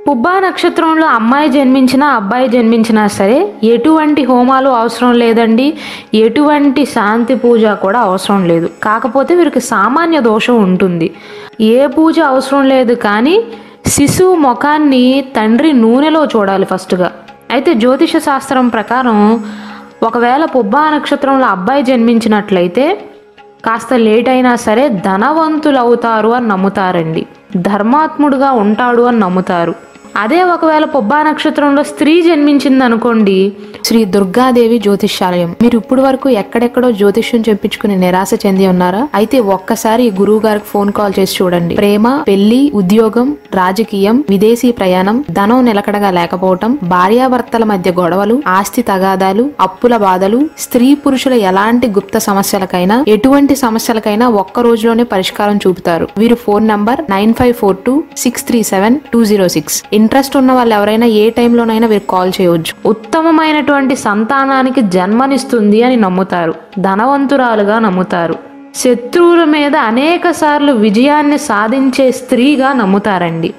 పుబ్బా నక్షత్రంలో అమ్మాయి జన్మించినా అబ్బాయి జన్మించినా సరే ఎటువంటి హోమాలు అవసరం లేదండి ఎటువంటి శాంతి పూజ కూడా అవసరం లేదు కాకపోతే వీరికి సామాన్య దోషం ఉంటుంది ఏ పూజ అవసరం లేదు కానీ శిశువు ముఖాన్ని తండ్రి నూనెలో చూడాలి ఫస్ట్గా అయితే జ్యోతిష శాస్త్రం ప్రకారం ఒకవేళ పుబ్బా నక్షత్రంలో అబ్బాయి జన్మించినట్లయితే కాస్త లేట్ అయినా సరే ధనవంతులు అవుతారు అని నమ్ముతారండి ధర్మాత్ముడుగా ఉంటాడు అని నమ్ముతారు అదే ఒకవేళ పుబ్బా నక్షత్రంలో స్త్రీ జన్మించింది అనుకోండి శ్రీ దుర్గాదేవి జ్యోతిష్యాలయం మీరు ఇప్పుడు వరకు ఎక్కడెక్కడో జ్యోతిష్యం చెప్పించుకుని నిరాశ చెంది ఉన్నారా అయితే ఒక్కసారి ఈ గురువు గారికి ఫోన్ కాల్ చేసి చూడండి ప్రేమ పెళ్లి ఉద్యోగం రాజకీయం విదేశీ ప్రయాణం ధనం నిలకడగా లేకపోవటం భార్యాభర్తల మధ్య గొడవలు ఆస్తి తగాదాలు అప్పుల బాధలు స్త్రీ పురుషుల ఎలాంటి గుప్త సమస్యలకైనా ఎటువంటి సమస్యలకైనా ఒక్క రోజులోనే పరిష్కారం చూపుతారు వీరు phone number nine five four two six three seven two zero six interest ఉన్న వాళ్ళు ఎవరైనా ఏ టైంలోనైనా వీరికి కాల్ చేయవచ్చు ఉత్తమమైనటువంటి సంతానానికి జన్మనిస్తుంది అని నమ్ముతారు ధనవంతురాలుగా నమ్ముతారు శత్రువుల మీద అనేక సార్లు విజయాన్ని సాధించే స్త్రీగా నమ్ముతారండి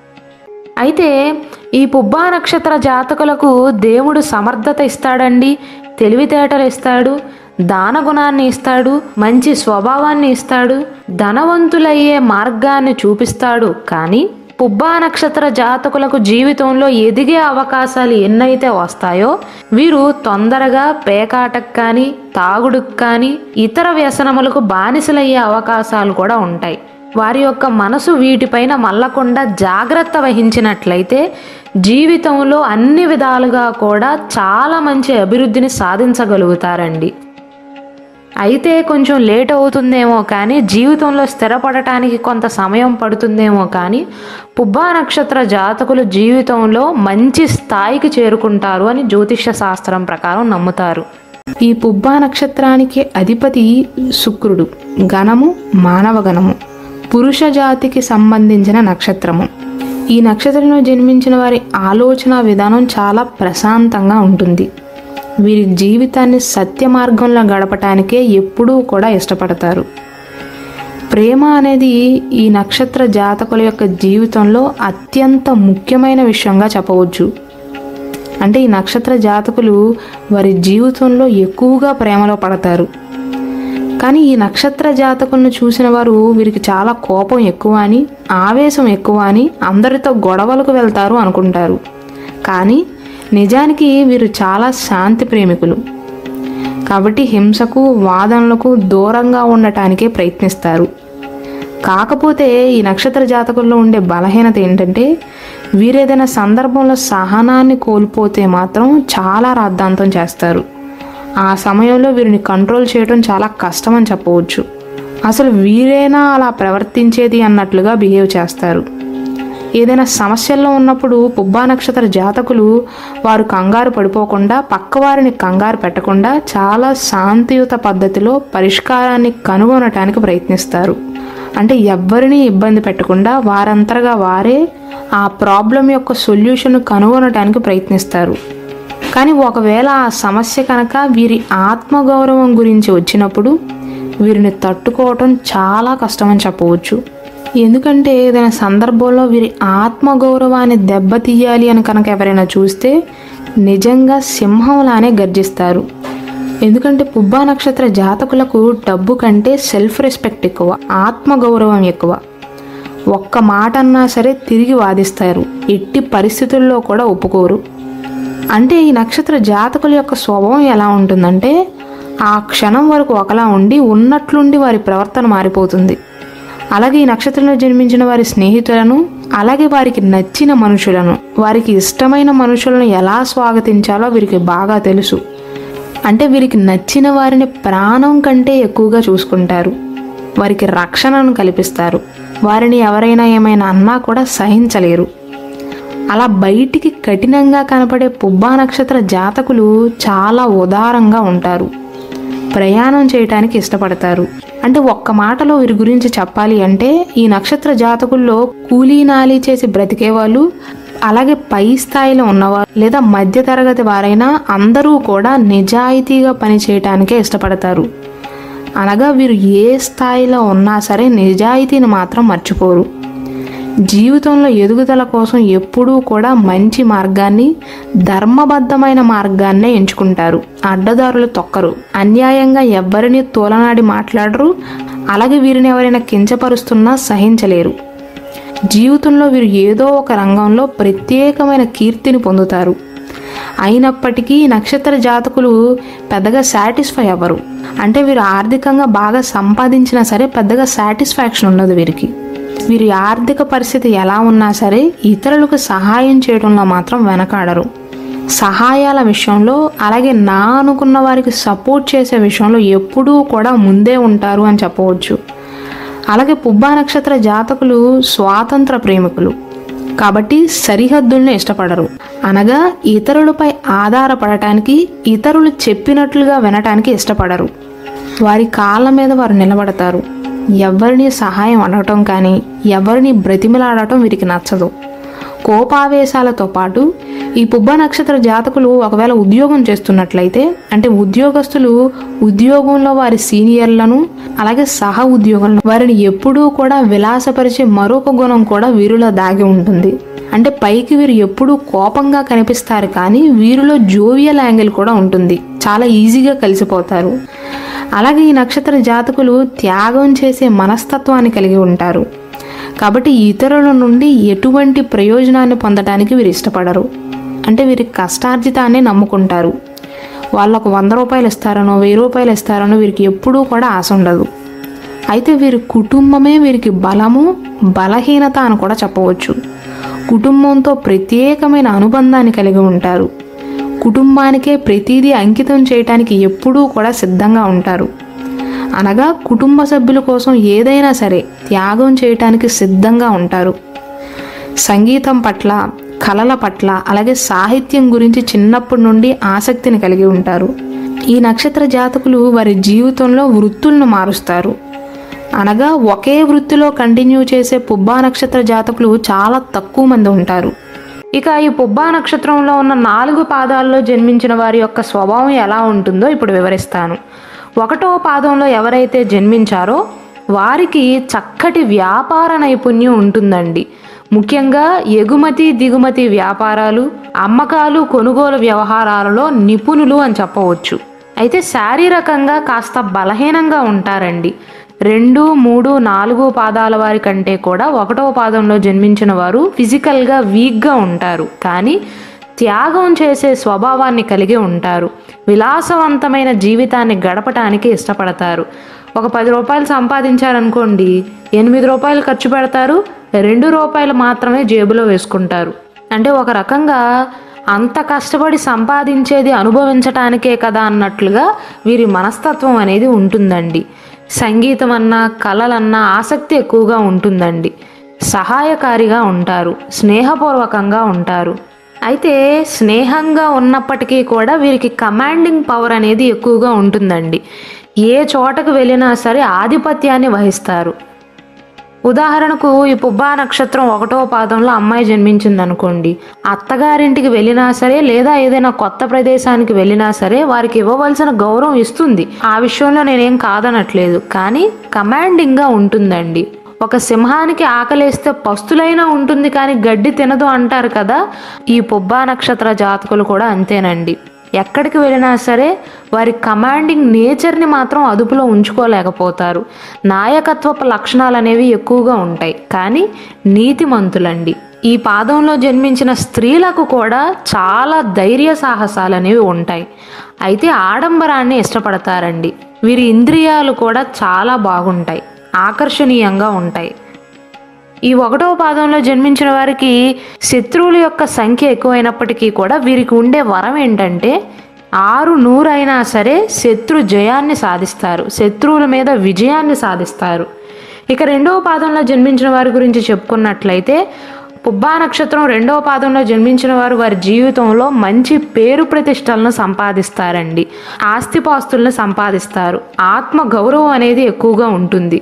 అయితే ఈ పుబ్బా నక్షత్ర జాతకులకు దేవుడు సమర్థత ఇస్తాడండి తెలివితేటలు ఇస్తాడు దాన గుణాన్ని ఇస్తాడు మంచి స్వభావాన్ని ఇస్తాడు ధనవంతులయ్యే మార్గాన్ని చూపిస్తాడు కానీ పుబ్బా నక్షత్ర జాతకులకు జీవితంలో ఎదిగే అవకాశాలు ఎన్నైతే వస్తాయో వీరు తొందరగా పేకాటకు కానీ తాగుడుకు కానీ ఇతర వ్యసనములకు బానిసలయ్యే అవకాశాలు కూడా ఉంటాయి వారి యొక్క మనసు వీటిపైన మల్లకుండా జాగ్రత్త వహించినట్లయితే జీవితంలో అన్ని విధాలుగా కూడా చాలా మంచి అభివృద్ధిని సాధించగలుగుతారండి అయితే కొంచెం లేట్ అవుతుందేమో కానీ జీవితంలో స్థిరపడటానికి కొంత సమయం పడుతుందేమో కానీ పుబ్బా నక్షత్ర జాతకులు జీవితంలో మంచి స్థాయికి చేరుకుంటారు అని జ్యోతిష్య శాస్త్రం ప్రకారం నమ్ముతారు ఈ పుబ్బా నక్షత్రానికి అధిపతి శుక్రుడు గణము మానవ గణము పురుష జాతికి సంబంధించిన నక్షత్రము ఈ నక్షత్రంలో జన్మించిన వారి ఆలోచన విధానం చాలా ప్రశాంతంగా ఉంటుంది వీరి జీవితాన్ని సత్య మార్గంలో గడపటానికే ఎప్పుడూ కూడా ఇష్టపడతారు ప్రేమ అనేది ఈ నక్షత్ర జాతకుల యొక్క జీవితంలో అత్యంత ముఖ్యమైన విషయంగా చెప్పవచ్చు అంటే ఈ నక్షత్ర జాతకులు వారి జీవితంలో ఎక్కువగా ప్రేమలో పడతారు కానీ ఈ నక్షత్ర జాతకులను చూసిన వారు వీరికి చాలా కోపం ఎక్కువ అని ఆవేశం ఎక్కువ అని అందరితో గొడవలకు వెళ్తారు అనుకుంటారు కానీ నిజానికి వీరు చాలా శాంతి ప్రేమికులు కాబట్టి హింసకు వాదనలకు దూరంగా ఉండటానికే ప్రయత్నిస్తారు కాకపోతే ఈ నక్షత్ర జాతకుల్లో ఉండే బలహీనత ఏంటంటే వీరేదైనా సందర్భంలో సహనాన్ని కోల్పోతే మాత్రం చాలా రాద్ధాంతం చేస్తారు ఆ సమయంలో వీరిని కంట్రోల్ చేయడం చాలా కష్టం అని చెప్పవచ్చు అసలు వీరేనా అలా ప్రవర్తించేది అన్నట్లుగా బిహేవ్ చేస్తారు ఏదైనా సమస్యల్లో ఉన్నప్పుడు పుబ్బా నక్షత్ర జాతకులు వారు కంగారు పడిపోకుండా పక్కవారిని కంగారు పెట్టకుండా చాలా శాంతియుత పద్ధతిలో పరిష్కారాన్ని కనుగొనటానికి ప్రయత్నిస్తారు అంటే ఎవ్వరిని ఇబ్బంది పెట్టకుండా వారంతరగా వారే ఆ ప్రాబ్లం యొక్క సొల్యూషన్ కనుగొనటానికి ప్రయత్నిస్తారు కానీ ఒకవేళ ఆ సమస్య కనుక వీరి ఆత్మగౌరవం గురించి వచ్చినప్పుడు వీరిని తట్టుకోవటం చాలా కష్టమని చెప్పవచ్చు ఎందుకంటే ఏదైనా సందర్భంలో వీరి ఆత్మగౌరవాన్ని దెబ్బతీయాలి అని కనుక ఎవరైనా చూస్తే నిజంగా సింహంలానే గర్జిస్తారు ఎందుకంటే పుబ్బా నక్షత్ర జాతకులకు డబ్బు కంటే సెల్ఫ్ రెస్పెక్ట్ ఎక్కువ ఆత్మగౌరవం ఎక్కువ ఒక్క మాట అన్నా సరే తిరిగి వాదిస్తారు ఎట్టి పరిస్థితుల్లో కూడా ఒప్పుకోరు అంటే ఈ నక్షత్ర జాతకుల యొక్క స్వభావం ఎలా ఉంటుందంటే ఆ క్షణం వరకు ఒకలా ఉండి ఉన్నట్లుండి వారి ప్రవర్తన మారిపోతుంది అలాగే ఈ నక్షత్రంలో జన్మించిన వారి స్నేహితులను అలాగే వారికి నచ్చిన మనుషులను వారికి ఇష్టమైన మనుషులను ఎలా స్వాగతించాలో వీరికి బాగా తెలుసు అంటే వీరికి నచ్చిన వారిని ప్రాణం కంటే ఎక్కువగా చూసుకుంటారు వారికి రక్షణను కల్పిస్తారు వారిని ఎవరైనా ఏమైనా అన్నా కూడా సహించలేరు అలా బయటికి కఠినంగా కనపడే పుబ్బా నక్షత్ర జాతకులు చాలా ఉదారంగా ఉంటారు ప్రయాణం చేయటానికి ఇష్టపడతారు అంటే ఒక్క మాటలో వీరి గురించి చెప్పాలి అంటే ఈ నక్షత్ర జాతకుల్లో కూలీ నాలి చేసి బ్రతికే వాళ్ళు అలాగే పై స్థాయిలో ఉన్నవారు లేదా మధ్య తరగతి వారైనా అందరూ కూడా నిజాయితీగా పనిచేయటానికే ఇష్టపడతారు అనగా వీరు ఏ స్థాయిలో ఉన్నా సరే నిజాయితీని మాత్రం మర్చిపోరు జీవితంలో ఎదుగుదల కోసం ఎప్పుడూ కూడా మంచి మార్గాన్ని ధర్మబద్ధమైన మార్గాన్నే ఎంచుకుంటారు అడ్డదారులు తొక్కరు అన్యాయంగా ఎవ్వరిని తోలనాడి మాట్లాడరు అలాగే వీరిని ఎవరైనా కించపరుస్తున్నా సహించలేరు జీవితంలో వీరు ఏదో ఒక రంగంలో ప్రత్యేకమైన కీర్తిని పొందుతారు అయినప్పటికీ ఈ నక్షత్ర జాతకులు పెద్దగా సాటిస్ఫై అవ్వరు అంటే వీరు ఆర్థికంగా బాగా సంపాదించినా సరే పెద్దగా సాటిస్ఫాక్షన్ ఉండదు వీరికి వీరి ఆర్థిక పరిస్థితి ఎలా ఉన్నా సరే ఇతరులకు సహాయం చేయడంలో మాత్రం వెనకాడరు సహాయాల విషయంలో అలాగే నా అనుకున్న వారికి సపోర్ట్ చేసే విషయంలో ఎప్పుడూ కూడా ముందే ఉంటారు అని చెప్పవచ్చు అలాగే పుబ్బా నక్షత్ర జాతకులు స్వాతంత్ర ప్రేమికులు కాబట్టి సరిహద్దుల్ని ఇష్టపడరు అనగా ఇతరులపై ఆధారపడటానికి ఇతరులు చెప్పినట్లుగా వినటానికి ఇష్టపడరు వారి కాళ్ళ మీద వారు నిలబడతారు ఎవరిని సహాయం అడగటం కానీ ఎవరిని బ్రతిమలాడటం వీరికి నచ్చదు కోపావేశాలతో పాటు ఈ పుబ్బ నక్షత్ర జాతకులు ఒకవేళ ఉద్యోగం చేస్తున్నట్లయితే అంటే ఉద్యోగస్తులు ఉద్యోగంలో వారి సీనియర్లను అలాగే సహ ఉద్యోగులను వారిని ఎప్పుడూ కూడా విలాసపరిచే మరొక గుణం కూడా వీరిలో దాగి ఉంటుంది అంటే పైకి వీరు ఎప్పుడూ కోపంగా కనిపిస్తారు కానీ వీరిలో జోవియల్ యాంగిల్ కూడా ఉంటుంది చాలా ఈజీగా కలిసిపోతారు అలాగే ఈ నక్షత్ర జాతకులు త్యాగం చేసే మనస్తత్వాన్ని కలిగి ఉంటారు కాబట్టి ఇతరుల నుండి ఎటువంటి ప్రయోజనాన్ని పొందడానికి వీరు ఇష్టపడరు అంటే వీరి కష్టార్జితాన్ని నమ్ముకుంటారు వాళ్ళకు వంద రూపాయలు ఇస్తారనో వెయ్యి రూపాయలు ఇస్తారనో వీరికి ఎప్పుడూ కూడా ఆశ ఉండదు అయితే వీరి కుటుంబమే వీరికి బలము బలహీనత అని కూడా చెప్పవచ్చు కుటుంబంతో ప్రత్యేకమైన అనుబంధాన్ని కలిగి ఉంటారు కుటుంబానికే ప్రతిదీ అంకితం చేయటానికి ఎప్పుడూ కూడా సిద్ధంగా ఉంటారు అనగా కుటుంబ సభ్యుల కోసం ఏదైనా సరే త్యాగం చేయటానికి సిద్ధంగా ఉంటారు సంగీతం పట్ల కళల పట్ల అలాగే సాహిత్యం గురించి చిన్నప్పటి నుండి ఆసక్తిని కలిగి ఉంటారు ఈ నక్షత్ర జాతకులు వారి జీవితంలో వృత్తులను మారుస్తారు అనగా ఒకే వృత్తిలో కంటిన్యూ చేసే పుబ్బా నక్షత్ర జాతకులు చాలా తక్కువ మంది ఉంటారు ఇక ఈ పుబ్బా నక్షత్రంలో ఉన్న నాలుగు పాదాల్లో జన్మించిన వారి యొక్క స్వభావం ఎలా ఉంటుందో ఇప్పుడు వివరిస్తాను ఒకటో పాదంలో ఎవరైతే జన్మించారో వారికి చక్కటి వ్యాపార నైపుణ్యం ఉంటుందండి ముఖ్యంగా ఎగుమతి దిగుమతి వ్యాపారాలు అమ్మకాలు కొనుగోలు వ్యవహారాలలో నిపుణులు అని చెప్పవచ్చు అయితే శారీరకంగా కాస్త బలహీనంగా ఉంటారండి రెండు మూడు నాలుగు పాదాల వారి కంటే కూడా ఒకటవ పాదంలో జన్మించిన వారు ఫిజికల్గా వీక్గా ఉంటారు కానీ త్యాగం చేసే స్వభావాన్ని కలిగి ఉంటారు విలాసవంతమైన జీవితాన్ని గడపటానికి ఇష్టపడతారు ఒక పది రూపాయలు సంపాదించారనుకోండి ఎనిమిది రూపాయలు ఖర్చు పెడతారు రెండు రూపాయలు మాత్రమే జేబులో వేసుకుంటారు అంటే ఒక రకంగా అంత కష్టపడి సంపాదించేది అనుభవించటానికే కదా అన్నట్లుగా వీరి మనస్తత్వం అనేది ఉంటుందండి సంగీతం అన్నా కళలన్నా ఆసక్తి ఎక్కువగా ఉంటుందండి సహాయకారిగా ఉంటారు స్నేహపూర్వకంగా ఉంటారు అయితే స్నేహంగా ఉన్నప్పటికీ కూడా వీరికి కమాండింగ్ పవర్ అనేది ఎక్కువగా ఉంటుందండి ఏ చోటకు వెళ్ళినా సరే ఆధిపత్యాన్ని వహిస్తారు ఉదాహరణకు ఈ పుబ్బా నక్షత్రం ఒకటో పాదంలో అమ్మాయి జన్మించింది అనుకోండి అత్తగారింటికి వెళ్ళినా సరే లేదా ఏదైనా కొత్త ప్రదేశానికి వెళ్ళినా సరే వారికి ఇవ్వవలసిన గౌరవం ఇస్తుంది ఆ విషయంలో నేనేం కాదనట్లేదు కానీ కమాండింగ్గా ఉంటుందండి ఒక సింహానికి ఆకలేస్తే పస్తులైనా ఉంటుంది కానీ గడ్డి తినదు అంటారు కదా ఈ పుబ్బా నక్షత్ర జాతకులు కూడా అంతేనండి ఎక్కడికి వెళ్ళినా సరే వారి కమాండింగ్ నేచర్ని మాత్రం అదుపులో ఉంచుకోలేకపోతారు నాయకత్వపు లక్షణాలు అనేవి ఎక్కువగా ఉంటాయి కానీ నీతిమంతులండి ఈ పాదంలో జన్మించిన స్త్రీలకు కూడా చాలా ధైర్య సాహసాలు అనేవి ఉంటాయి అయితే ఆడంబరాన్ని ఇష్టపడతారండి వీరి ఇంద్రియాలు కూడా చాలా బాగుంటాయి ఆకర్షణీయంగా ఉంటాయి ఈ ఒకటవ పాదంలో జన్మించిన వారికి శత్రువుల యొక్క సంఖ్య ఎక్కువైనప్పటికీ కూడా వీరికి ఉండే వరం ఏంటంటే ఆరు నూరైనా సరే శత్రు జయాన్ని సాధిస్తారు శత్రువుల మీద విజయాన్ని సాధిస్తారు ఇక రెండవ పాదంలో జన్మించిన వారి గురించి చెప్పుకున్నట్లయితే పుబ్బా నక్షత్రం రెండవ పాదంలో జన్మించిన వారు వారి జీవితంలో మంచి పేరు ప్రతిష్టలను సంపాదిస్తారండి ఆస్తిపాస్తులను సంపాదిస్తారు ఆత్మ గౌరవం అనేది ఎక్కువగా ఉంటుంది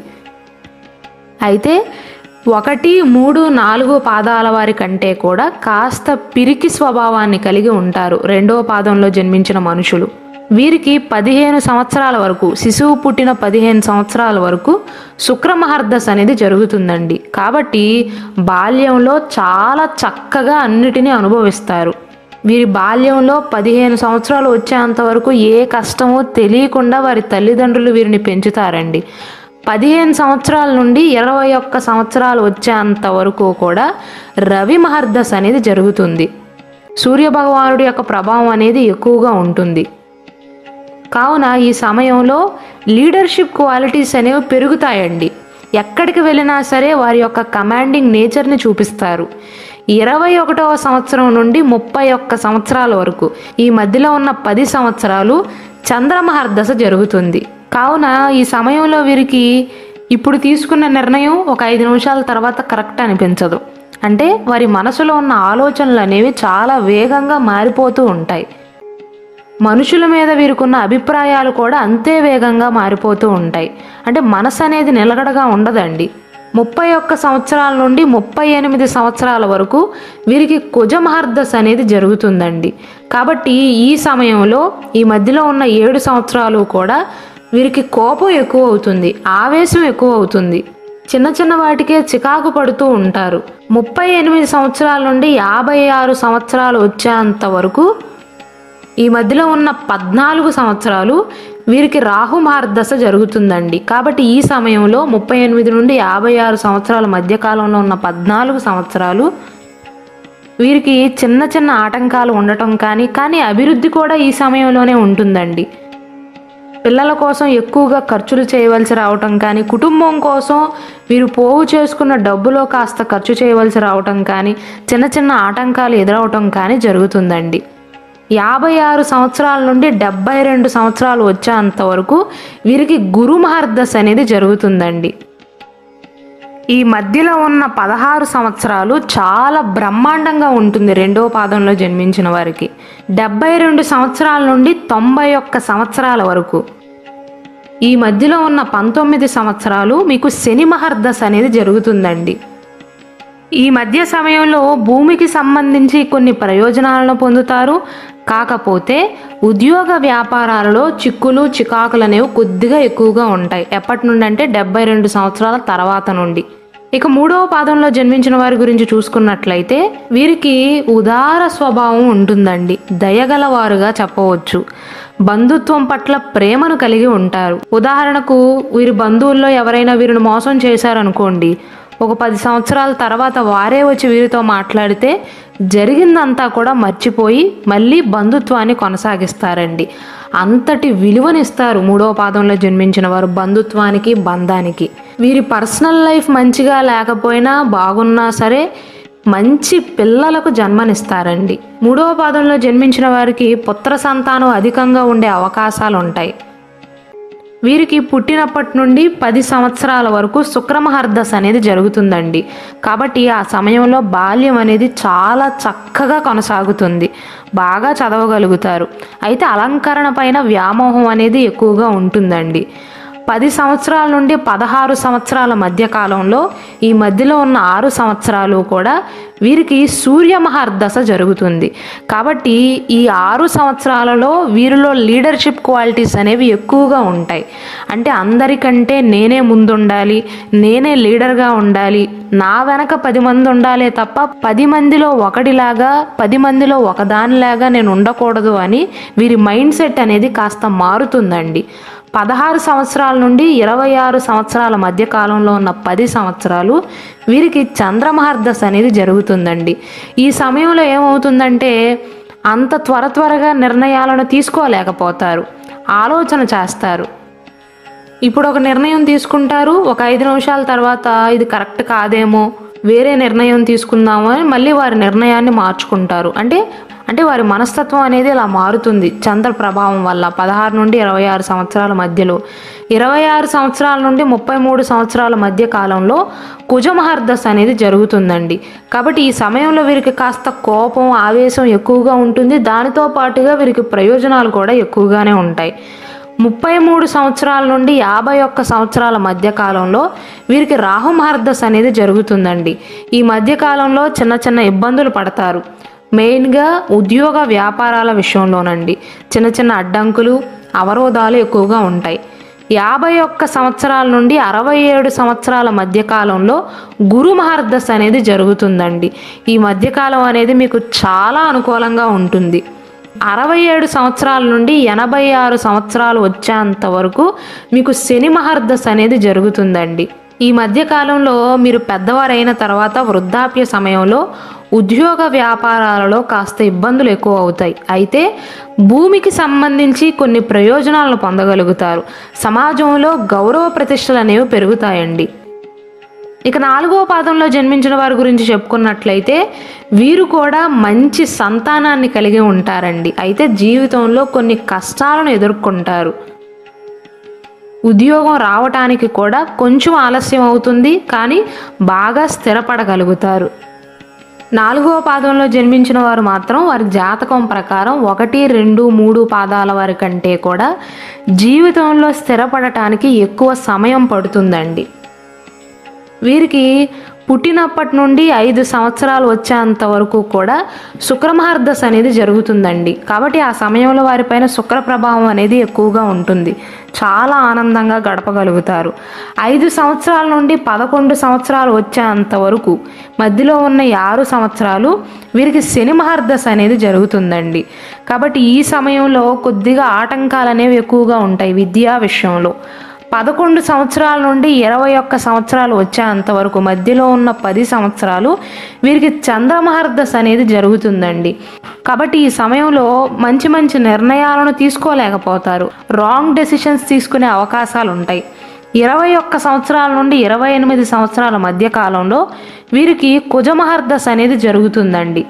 అయితే ఒకటి మూడు నాలుగు పాదాల వారి కంటే కూడా కాస్త పిరికి స్వభావాన్ని కలిగి ఉంటారు రెండవ పాదంలో జన్మించిన మనుషులు వీరికి పదిహేను సంవత్సరాల వరకు శిశువు పుట్టిన పదిహేను సంవత్సరాల వరకు శుక్రమహర్దశ అనేది జరుగుతుందండి కాబట్టి బాల్యంలో చాలా చక్కగా అన్నిటినీ అనుభవిస్తారు వీరి బాల్యంలో పదిహేను సంవత్సరాలు వచ్చేంత వరకు ఏ కష్టమో తెలియకుండా వారి తల్లిదండ్రులు వీరిని పెంచుతారండి పదిహేను సంవత్సరాల నుండి ఇరవై ఒక్క సంవత్సరాలు వచ్చేంత వరకు కూడా రవి మహర్దశ అనేది జరుగుతుంది సూర్య భగవానుడి యొక్క ప్రభావం అనేది ఎక్కువగా ఉంటుంది కావున ఈ సమయంలో లీడర్షిప్ క్వాలిటీస్ అనేవి పెరుగుతాయండి ఎక్కడికి వెళ్ళినా సరే వారి యొక్క కమాండింగ్ నేచర్ని చూపిస్తారు ఇరవై ఒకటవ సంవత్సరం నుండి ముప్పై ఒక్క సంవత్సరాల వరకు ఈ మధ్యలో ఉన్న పది సంవత్సరాలు చంద్రమహర్దశ జరుగుతుంది కావున ఈ సమయంలో వీరికి ఇప్పుడు తీసుకున్న నిర్ణయం ఒక ఐదు నిమిషాల తర్వాత కరెక్ట్ అనిపించదు అంటే వారి మనసులో ఉన్న ఆలోచనలు అనేవి చాలా వేగంగా మారిపోతూ ఉంటాయి మనుషుల మీద వీరికున్న అభిప్రాయాలు కూడా అంతే వేగంగా మారిపోతూ ఉంటాయి అంటే మనసు అనేది నిలకడగా ఉండదండి ముప్పై ఒక్క సంవత్సరాల నుండి ముప్పై ఎనిమిది సంవత్సరాల వరకు వీరికి కుజమహర్దశ అనేది జరుగుతుందండి కాబట్టి ఈ సమయంలో ఈ మధ్యలో ఉన్న ఏడు సంవత్సరాలు కూడా వీరికి కోపం ఎక్కువ అవుతుంది ఆవేశం ఎక్కువ అవుతుంది చిన్న చిన్న వాటికే చికాకు పడుతూ ఉంటారు ముప్పై ఎనిమిది సంవత్సరాల నుండి యాభై ఆరు సంవత్సరాలు వచ్చేంత వరకు ఈ మధ్యలో ఉన్న పద్నాలుగు సంవత్సరాలు వీరికి రాహు మహర్దశ జరుగుతుందండి కాబట్టి ఈ సమయంలో ముప్పై ఎనిమిది నుండి యాభై ఆరు సంవత్సరాల మధ్య కాలంలో ఉన్న పద్నాలుగు సంవత్సరాలు వీరికి చిన్న చిన్న ఆటంకాలు ఉండటం కానీ కానీ అభివృద్ధి కూడా ఈ సమయంలోనే ఉంటుందండి పిల్లల కోసం ఎక్కువగా ఖర్చులు చేయవలసి రావటం కానీ కుటుంబం కోసం వీరు పోగు చేసుకున్న డబ్బులో కాస్త ఖర్చు చేయవలసి రావటం కానీ చిన్న చిన్న ఆటంకాలు ఎదురవటం కానీ జరుగుతుందండి యాభై ఆరు సంవత్సరాల నుండి డెబ్బై రెండు సంవత్సరాలు వచ్చేంత వరకు వీరికి గురు మహర్దశ అనేది జరుగుతుందండి ఈ మధ్యలో ఉన్న పదహారు సంవత్సరాలు చాలా బ్రహ్మాండంగా ఉంటుంది రెండవ పాదంలో జన్మించిన వారికి డెబ్బై రెండు సంవత్సరాల నుండి తొంభై ఒక్క సంవత్సరాల వరకు ఈ మధ్యలో ఉన్న పంతొమ్మిది సంవత్సరాలు మీకు శని మహర్దశ అనేది జరుగుతుందండి ఈ మధ్య సమయంలో భూమికి సంబంధించి కొన్ని ప్రయోజనాలను పొందుతారు కాకపోతే ఉద్యోగ వ్యాపారాలలో చిక్కులు చికాకులు అనేవి కొద్దిగా ఎక్కువగా ఉంటాయి ఎప్పటి నుండి అంటే డెబ్బై రెండు సంవత్సరాల తర్వాత నుండి ఇక మూడవ పాదంలో జన్మించిన వారి గురించి చూసుకున్నట్లయితే వీరికి ఉదార స్వభావం ఉంటుందండి దయగలవారుగా చెప్పవచ్చు బంధుత్వం పట్ల ప్రేమను కలిగి ఉంటారు ఉదాహరణకు వీరి బంధువుల్లో ఎవరైనా వీరిని మోసం చేశారనుకోండి ఒక పది సంవత్సరాల తర్వాత వారే వచ్చి వీరితో మాట్లాడితే జరిగిందంతా కూడా మర్చిపోయి మళ్ళీ బంధుత్వాన్ని కొనసాగిస్తారండి అంతటి విలువనిస్తారు మూడవ పాదంలో జన్మించిన వారు బంధుత్వానికి బంధానికి వీరి పర్సనల్ లైఫ్ మంచిగా లేకపోయినా బాగున్నా సరే మంచి పిల్లలకు జన్మనిస్తారండి మూడవ పాదంలో జన్మించిన వారికి పుత్ర సంతానం అధికంగా ఉండే అవకాశాలు ఉంటాయి వీరికి పుట్టినప్పటి నుండి పది సంవత్సరాల వరకు శుక్రమహర్దశ అనేది జరుగుతుందండి కాబట్టి ఆ సమయంలో బాల్యం అనేది చాలా చక్కగా కొనసాగుతుంది బాగా చదవగలుగుతారు అయితే అలంకరణ పైన వ్యామోహం అనేది ఎక్కువగా ఉంటుందండి పది సంవత్సరాల నుండి పదహారు సంవత్సరాల మధ్య కాలంలో ఈ మధ్యలో ఉన్న ఆరు సంవత్సరాలు కూడా వీరికి సూర్య మహర్దశ జరుగుతుంది కాబట్టి ఈ ఆరు సంవత్సరాలలో వీరిలో లీడర్షిప్ క్వాలిటీస్ అనేవి ఎక్కువగా ఉంటాయి అంటే అందరికంటే నేనే ముందుండాలి నేనే లీడర్గా ఉండాలి నా వెనక పది మంది ఉండాలే తప్ప పది మందిలో ఒకటిలాగా పది మందిలో ఒకదానిలాగా నేను ఉండకూడదు అని వీరి మైండ్ సెట్ అనేది కాస్త మారుతుందండి పదహారు సంవత్సరాల నుండి ఇరవై ఆరు సంవత్సరాల మధ్య కాలంలో ఉన్న పది సంవత్సరాలు వీరికి చంద్రమహర్దశ అనేది జరుగుతుందండి ఈ సమయంలో ఏమవుతుందంటే అంత త్వర త్వరగా నిర్ణయాలను తీసుకోలేకపోతారు ఆలోచన చేస్తారు ఇప్పుడు ఒక నిర్ణయం తీసుకుంటారు ఒక ఐదు నిమిషాల తర్వాత ఇది కరెక్ట్ కాదేమో వేరే నిర్ణయం తీసుకుందాము అని మళ్ళీ వారి నిర్ణయాన్ని మార్చుకుంటారు అంటే అంటే వారి మనస్తత్వం అనేది ఇలా మారుతుంది చంద్ర ప్రభావం వల్ల పదహారు నుండి ఇరవై ఆరు సంవత్సరాల మధ్యలో ఇరవై ఆరు సంవత్సరాల నుండి ముప్పై మూడు సంవత్సరాల మధ్య కాలంలో కుజమహర్దశ అనేది జరుగుతుందండి కాబట్టి ఈ సమయంలో వీరికి కాస్త కోపం ఆవేశం ఎక్కువగా ఉంటుంది దానితో పాటుగా వీరికి ప్రయోజనాలు కూడా ఎక్కువగానే ఉంటాయి ముప్పై మూడు సంవత్సరాల నుండి యాభై ఒక్క సంవత్సరాల మధ్య కాలంలో వీరికి రాహు మహర్దశ అనేది జరుగుతుందండి ఈ మధ్య కాలంలో చిన్న చిన్న ఇబ్బందులు పడతారు మెయిన్గా ఉద్యోగ వ్యాపారాల విషయంలోనండి చిన్న చిన్న అడ్డంకులు అవరోధాలు ఎక్కువగా ఉంటాయి యాభై ఒక్క సంవత్సరాల నుండి అరవై ఏడు సంవత్సరాల మధ్యకాలంలో గురు మహర్దశ అనేది జరుగుతుందండి ఈ మధ్యకాలం అనేది మీకు చాలా అనుకూలంగా ఉంటుంది అరవై ఏడు సంవత్సరాల నుండి ఎనభై ఆరు సంవత్సరాలు వచ్చేంత వరకు మీకు శని మహర్దశ అనేది జరుగుతుందండి ఈ మధ్య కాలంలో మీరు పెద్దవారైన తర్వాత వృద్ధాప్య సమయంలో ఉద్యోగ వ్యాపారాలలో కాస్త ఇబ్బందులు ఎక్కువ అవుతాయి అయితే భూమికి సంబంధించి కొన్ని ప్రయోజనాలను పొందగలుగుతారు సమాజంలో గౌరవ ప్రతిష్టలు అనేవి పెరుగుతాయండి ఇక నాలుగో పాదంలో జన్మించిన వారి గురించి చెప్పుకున్నట్లయితే వీరు కూడా మంచి సంతానాన్ని కలిగి ఉంటారండి అయితే జీవితంలో కొన్ని కష్టాలను ఎదుర్కొంటారు ఉద్యోగం రావటానికి కూడా కొంచెం ఆలస్యం అవుతుంది కానీ బాగా స్థిరపడగలుగుతారు నాలుగవ పాదంలో జన్మించిన వారు మాత్రం వారి జాతకం ప్రకారం ఒకటి రెండు మూడు పాదాల వారి కంటే కూడా జీవితంలో స్థిరపడటానికి ఎక్కువ సమయం పడుతుందండి వీరికి పుట్టినప్పటి నుండి ఐదు సంవత్సరాలు వచ్చేంత వరకు కూడా శుక్రమహర్దశ అనేది జరుగుతుందండి కాబట్టి ఆ సమయంలో వారిపైన శుక్ర ప్రభావం అనేది ఎక్కువగా ఉంటుంది చాలా ఆనందంగా గడపగలుగుతారు ఐదు సంవత్సరాల నుండి పదకొండు సంవత్సరాలు వచ్చేంత వరకు మధ్యలో ఉన్న ఈ ఆరు సంవత్సరాలు వీరికి శని మహర్దశ అనేది జరుగుతుందండి కాబట్టి ఈ సమయంలో కొద్దిగా ఆటంకాలు అనేవి ఎక్కువగా ఉంటాయి విద్యా విషయంలో పదకొండు సంవత్సరాల నుండి ఇరవై ఒక్క సంవత్సరాలు వచ్చేంత వరకు మధ్యలో ఉన్న పది సంవత్సరాలు వీరికి చంద్రమహర్దశ అనేది జరుగుతుందండి కాబట్టి ఈ సమయంలో మంచి మంచి నిర్ణయాలను తీసుకోలేకపోతారు రాంగ్ డెసిషన్స్ తీసుకునే అవకాశాలు ఉంటాయి ఇరవై ఒక్క సంవత్సరాల నుండి ఇరవై ఎనిమిది సంవత్సరాల మధ్య కాలంలో వీరికి కుజమహర్దశ అనేది జరుగుతుందండి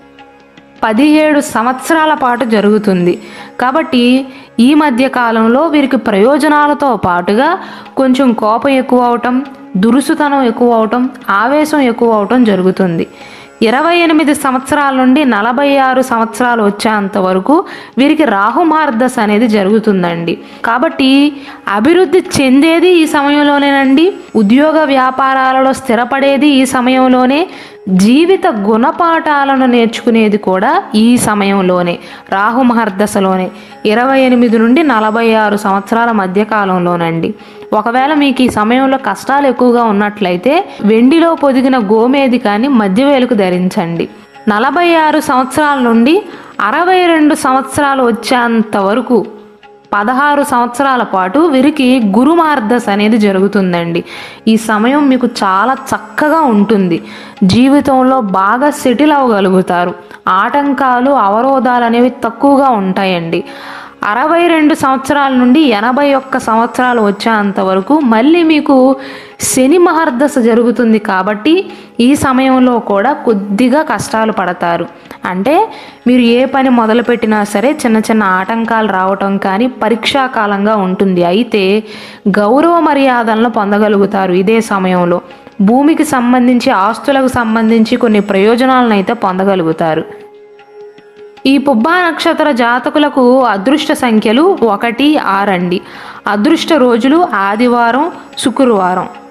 పదిహేడు సంవత్సరాల పాటు జరుగుతుంది కాబట్టి ఈ మధ్య కాలంలో వీరికి ప్రయోజనాలతో పాటుగా కొంచెం కోపం ఎక్కువ అవటం దురుసుతనం ఎక్కువ అవటం ఆవేశం ఎక్కువ అవటం జరుగుతుంది ఇరవై ఎనిమిది సంవత్సరాల నుండి నలభై ఆరు సంవత్సరాలు వచ్చేంత వరకు వీరికి రాహుమార్దశ అనేది జరుగుతుందండి కాబట్టి అభివృద్ధి చెందేది ఈ సమయంలోనేనండి ఉద్యోగ వ్యాపారాలలో స్థిరపడేది ఈ సమయంలోనే జీవిత గుణపాఠాలను నేర్చుకునేది కూడా ఈ సమయంలోనే రాహు మహర్దశలోనే ఇరవై ఎనిమిది నుండి నలభై ఆరు సంవత్సరాల మధ్య కాలంలోనండి ఒకవేళ మీకు ఈ సమయంలో కష్టాలు ఎక్కువగా ఉన్నట్లయితే వెండిలో పొదిగిన గోమేది కానీ మధ్యవేలుకు ధరించండి నలభై ఆరు సంవత్సరాల నుండి అరవై రెండు సంవత్సరాలు వచ్చేంత వరకు పదహారు సంవత్సరాల పాటు వీరికి గురుమార్దశ అనేది జరుగుతుందండి ఈ సమయం మీకు చాలా చక్కగా ఉంటుంది జీవితంలో బాగా సెటిల్ అవ్వగలుగుతారు ఆటంకాలు అవరోధాలు అనేవి తక్కువగా ఉంటాయండి అరవై రెండు సంవత్సరాల నుండి ఎనభై ఒక్క సంవత్సరాలు వచ్చేంత వరకు మళ్ళీ మీకు శని మహర్దశ జరుగుతుంది కాబట్టి ఈ సమయంలో కూడా కొద్దిగా కష్టాలు పడతారు అంటే మీరు ఏ పని మొదలుపెట్టినా సరే చిన్న చిన్న ఆటంకాలు రావటం కానీ పరీక్షా కాలంగా ఉంటుంది అయితే గౌరవ మర్యాదలను పొందగలుగుతారు ఇదే సమయంలో భూమికి సంబంధించి ఆస్తులకు సంబంధించి కొన్ని ప్రయోజనాలను అయితే పొందగలుగుతారు ఈ పుబ్బా నక్షత్ర జాతకులకు అదృష్ట సంఖ్యలు ఒకటి ఆరండి అదృష్ట రోజులు ఆదివారం శుక్రవారం